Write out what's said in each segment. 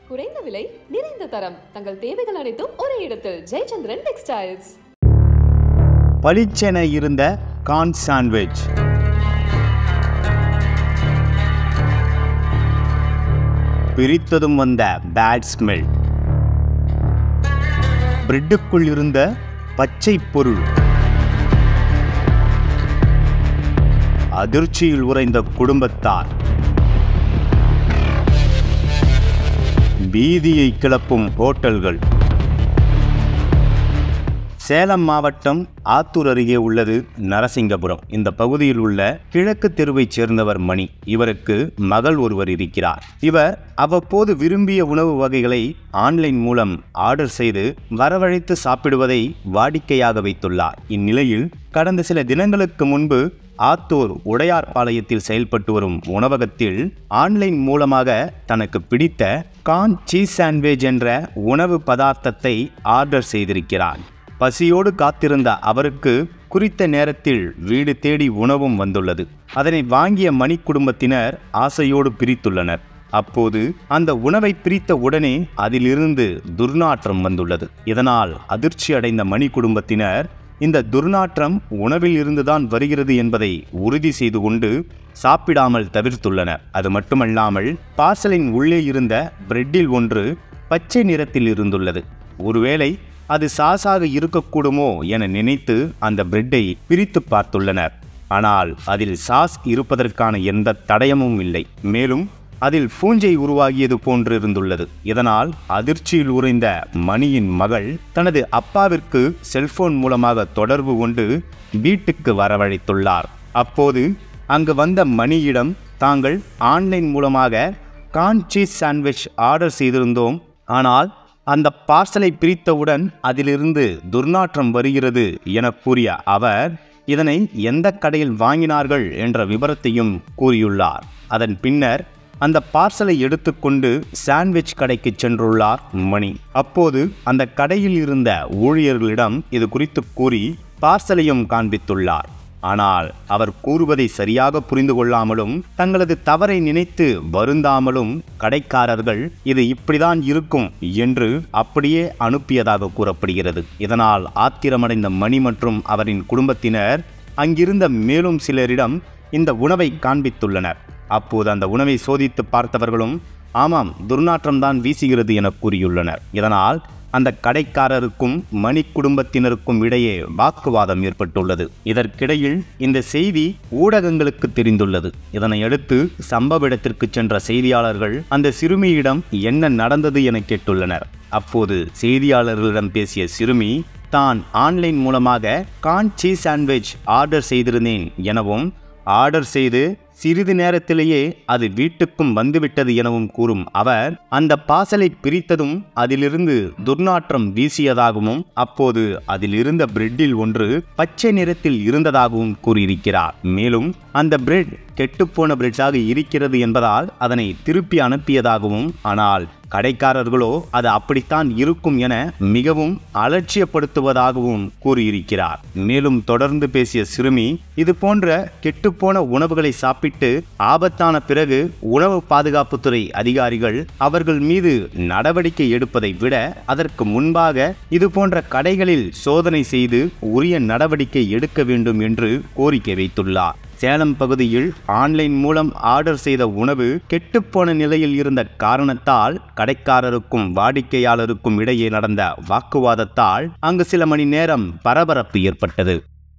குறைந்த விலை நிறைந்த தரம் தங்கள் தேவைகள் அனைத்தும் ஒரே இடத்தில் ஜெயச்சந்திரன் டெக்ஸ்டைல்ஸ் பளிச்சென இருந்த கார்ன் சாண்ட்விச் பிரித்ததும் வந்த பேட் ஸ்மெல் பிரெட்டுக்குள் இருந்த பச்சை பொருள் அதிர்ச்சியில் உறைந்த குடும்பத்தார் பீதியை கிளப்பும் ஹோட்டல்கள் சேலம் மாவட்டம் ஆத்தூர் அருகே உள்ளது நரசிங்கபுரம் இந்த பகுதியில் உள்ள கிழக்கு தெருவைச் சேர்ந்தவர் மணி இவருக்கு மகள் ஒருவர் இருக்கிறார் இவர் அவ்வப்போது விரும்பிய உணவு வகைகளை ஆன்லைன் மூலம் ஆர்டர் செய்து வரவழைத்து சாப்பிடுவதை வாடிக்கையாக வைத்துள்ளார் இந்நிலையில் கடந்த சில தினங்களுக்கு முன்பு ஆத்தூர் உடையார்பாளையத்தில் செயல்பட்டு வரும் உணவகத்தில் ஆன்லைன் மூலமாக தனக்கு பிடித்த கான் சீஸ் சாண்ட்விச் என்ற உணவு பதார்த்தத்தை ஆர்டர் செய்திருக்கிறார் பசியோடு காத்திருந்த அவருக்கு குறித்த நேரத்தில் வீடு தேடி உணவும் வந்துள்ளது அதனை வாங்கிய மணி குடும்பத்தினர் ஆசையோடு பிரித்துள்ளனர் அப்போது அந்த உணவை பிரித்த உடனே அதிலிருந்து துர்நாற்றம் வந்துள்ளது இதனால் அதிர்ச்சி அடைந்த மணி குடும்பத்தினர் இந்த துர்நாற்றம் உணவில் இருந்துதான் வருகிறது என்பதை உறுதி செய்து கொண்டு சாப்பிடாமல் தவிர்த்துள்ளனர் அது மட்டுமல்லாமல் பார்சலின் உள்ளே இருந்த பிரெட்டில் ஒன்று பச்சை நிறத்தில் இருந்துள்ளது ஒருவேளை அது சாஸாக இருக்கக்கூடுமோ என நினைத்து அந்த பிரெட்டை பிரித்து பார்த்துள்ளனர் ஆனால் அதில் சாஸ் இருப்பதற்கான எந்த தடயமும் இல்லை மேலும் அதில் பூஞ்சை உருவாகியது போன்று இருந்துள்ளது இதனால் அதிர்ச்சியில் உறைந்த மணியின் மகள் தனது அப்பாவிற்கு செல்போன் மூலமாக தொடர்பு கொண்டு வீட்டுக்கு வரவழைத்துள்ளார் அப்போது அங்கு வந்த மணியிடம் தாங்கள் ஆன்லைன் மூலமாக கான் சீஸ் சாண்ட்விச் ஆர்டர் செய்திருந்தோம் ஆனால் அந்த பார்சலை பிரித்தவுடன் அதிலிருந்து துர்நாற்றம் வருகிறது என கூறிய அவர் இதனை எந்த கடையில் வாங்கினார்கள் என்ற விவரத்தையும் கூறியுள்ளார் அதன் பின்னர் அந்த பார்சலை எடுத்துக்கொண்டு சாண்ட்விச் கடைக்கு சென்றுள்ளார் மணி அப்போது அந்த கடையில் இருந்த ஊழியர்களிடம் இது குறித்து கூறி பார்சலையும் காண்பித்துள்ளார் ஆனால் அவர் கூறுவதை சரியாக புரிந்து கொள்ளாமலும் தங்களது தவறை நினைத்து வருந்தாமலும் கடைக்காரர்கள் இது இப்படிதான் இருக்கும் என்று அப்படியே அனுப்பியதாக கூறப்படுகிறது இதனால் ஆத்திரமடைந்த மணி மற்றும் அவரின் குடும்பத்தினர் அங்கிருந்த மேலும் சிலரிடம் இந்த உணவை காண்பித்துள்ளனர் அப்போது அந்த உணவை சோதித்து பார்த்தவர்களும் ஆமாம் துர்நாற்றம்தான் வீசுகிறது என கூறியுள்ளனர் இதனால் அந்த கடைக்காரருக்கும் மணி குடும்பத்தினருக்கும் இடையே வாக்குவாதம் ஏற்பட்டுள்ளது இதற்கிடையில் இந்த செய்தி ஊடகங்களுக்கு தெரிந்துள்ளது இதனையடுத்து சம்பவ இடத்திற்கு சென்ற செய்தியாளர்கள் அந்த சிறுமியிடம் என்ன நடந்தது என கேட்டுள்ளனர் அப்போது செய்தியாளர்களிடம் பேசிய சிறுமி தான் ஆன்லைன் மூலமாக கான் சீஸ் சாண்ட்விச் ஆர்டர் செய்திருந்தேன் எனவும் ஆர்டர் செய்து சிறிது நேரத்திலேயே அது வீட்டுக்கும் வந்துவிட்டது எனவும் கூறும் அவர் அந்த பாசலை பிரித்ததும் அதிலிருந்து துர்நாற்றம் வீசியதாகவும் அப்போது அதில் இருந்த பிரெட்டில் ஒன்று பச்சை நிறத்தில் இருந்ததாகவும் கூறியிருக்கிறார் மேலும் அந்த பிரெட் கெட்டுப்போன பிரெட்டாக இருக்கிறது என்பதால் அதனை திருப்பி அனுப்பியதாகவும் ஆனால் கடைக்காரர்களோ அது அப்படித்தான் இருக்கும் என மிகவும் அலட்சியப்படுத்துவதாகவும் கூறியிருக்கிறார் மேலும் தொடர்ந்து பேசிய சிறுமி இது போன்ற கெட்டுப்போன உணவுகளை சாப்பிட்டு ஆபத்தான பிறகு உணவு பாதுகாப்புத்துறை அதிகாரிகள் அவர்கள் மீது நடவடிக்கை எடுப்பதை விட அதற்கு முன்பாக இது போன்ற கடைகளில் சோதனை செய்து உரிய நடவடிக்கை எடுக்க வேண்டும் என்று கோரிக்கை வைத்துள்ளார் சேலம் பகுதியில் ஆன்லைன் மூலம் ஆர்டர் செய்த உணவு கெட்டுப்போன நிலையில் இருந்த காரணத்தால் கடைக்காரருக்கும் வாடிக்கையாளருக்கும் இடையே நடந்த வாக்குவாதத்தால் அங்கு சில மணி நேரம் பரபரப்பு ஏற்பட்டது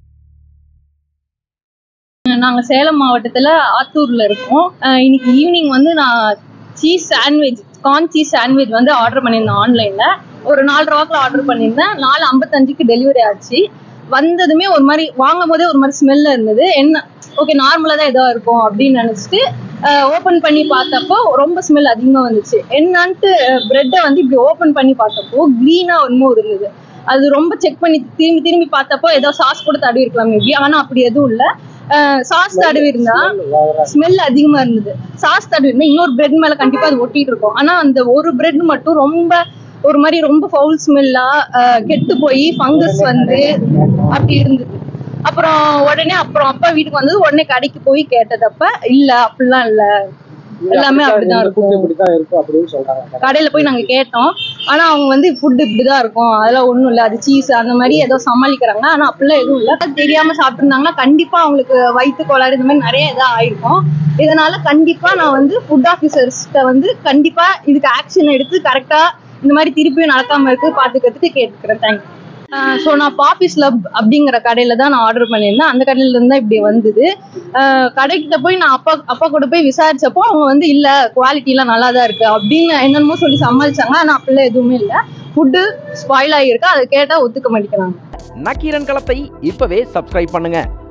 நாங்கள் சேலம் மாவட்டத்தில் ஆத்தூரில் இருக்கோம் அஹ் இன்னைக்கு ஈவினிங் வந்து நான் cheese sandwich corn cheese sandwich வந்து ஆர்டர் பண்ணியிருந்தேன் ஆன்லைனில் ஒரு நாலு ரூபாக்கில் ஆர்டர் பண்ணியிருந்தேன் நாலு ஐம்பத்தஞ்சுக்கு டெலிவரி ஆச்சு வந்ததுமே ஒரு மாதிரி வாங்கும் போதே ஒரு மாதிரி ஸ்மெல்ல இருந்தது என்ன ஓகே நார்மலாக தான் ஏதோ இருக்கும் அப்படின்னு நினச்சிட்டு ஓப்பன் பண்ணி பார்த்தப்போ ரொம்ப ஸ்மெல் அதிகமாக வந்துச்சு என்னன்ட்டு ப்ரெட்டை வந்து இப்படி ஓப்பன் பண்ணி பார்த்தப்போ க்ரீனாக ஒன்றும் இருந்தது அது ரொம்ப செக் பண்ணி திரும்பி திரும்பி பார்த்தப்போ ஏதோ சாஸ் கூட தடவி இருக்கலாம் மேபி ஆனால் அப்படி எதுவும் இல்லை சாஸ் தடவி இருந்தா ஸ்மெல் அதிகமா இருந்தது சாஸ் தடவி இருந்தா இன்னொரு பிரெட் மேல கண்டிப்பா அது ஒட்டிட்டு இருக்கும் ஆனா அந்த ஒரு பிரெட் மட்டும் ரொம்ப ஒரு மாதிரி ரொம்ப ஃபவுல் ஸ்மெல்லா கெட்டு போய் ஃபங்கஸ் வந்து அப்படி இருந்தது அப்புறம் உடனே அப்புறம் அப்பா வீட்டுக்கு வந்தது உடனே கடைக்கு போய் கேட்டதப்ப இல்ல அப்படிலாம் இல்ல எல்லாமே அப்படிதான் இருக்கும் இப்படிதான் இருக்கும் அப்படின்னு சொல்றாங்க கடையில போய் நாங்க கேட்டோம் ஆனா அவங்க வந்து ஃபுட் இப்படிதான் இருக்கும் அதெல்லாம் ஒண்ணும் இல்ல அது சீஸ் அந்த மாதிரி ஏதோ சமாளிக்கிறாங்க ஆனா அப்படிலாம் எதுவும் இல்ல அது தெரியாம சாப்பிட்டுருந்தாங்கன்னா கண்டிப்பா அவங்களுக்கு வயிற்று கோளாறு இந்த மாதிரி நிறைய இதா ஆயிருக்கும் இதனால கண்டிப்பா நான் வந்து ஃபுட் ஆஃபீஸர்ஸ்கிட்ட வந்து கண்டிப்பா இதுக்கு ஆக்ஷன் எடுத்து கரெக்டா இந்த மாதிரி திருப்பியும் நடக்காம இருக்கு பாத்துக்கிறதுக்கு கேட்டுக்கிறேன் தேங்க்யூ ஸோ நான் பாப்பிஸ் லப் அப்படிங்கிற கடையில தான் நான் ஆர்டர் பண்ணியிருந்தேன் அந்த கடையில இருந்து தான் இப்படி வந்தது ஆஹ் கடைக்கிட்ட போய் நான் அப்பா அப்பா கூட போய் விசாரிச்சப்போ அவங்க வந்து இல்ல குவாலிட்டி எல்லாம் நல்லா தான் இருக்கு அப்படின்னு என்னென்னமோ சொல்லி சமாளிச்சாங்க ஆனா அப்படிலாம் எதுவுமே இல்ல ஃபுட்டு ஸ்பாயில் ஆகியிருக்கு அதை கேட்டா ஒத்துக்க மாட்டேங்கிறாங்க நக்கீரன் களத்தை இப்பவே சப்ஸ்கிரைப் பண்ணுங்க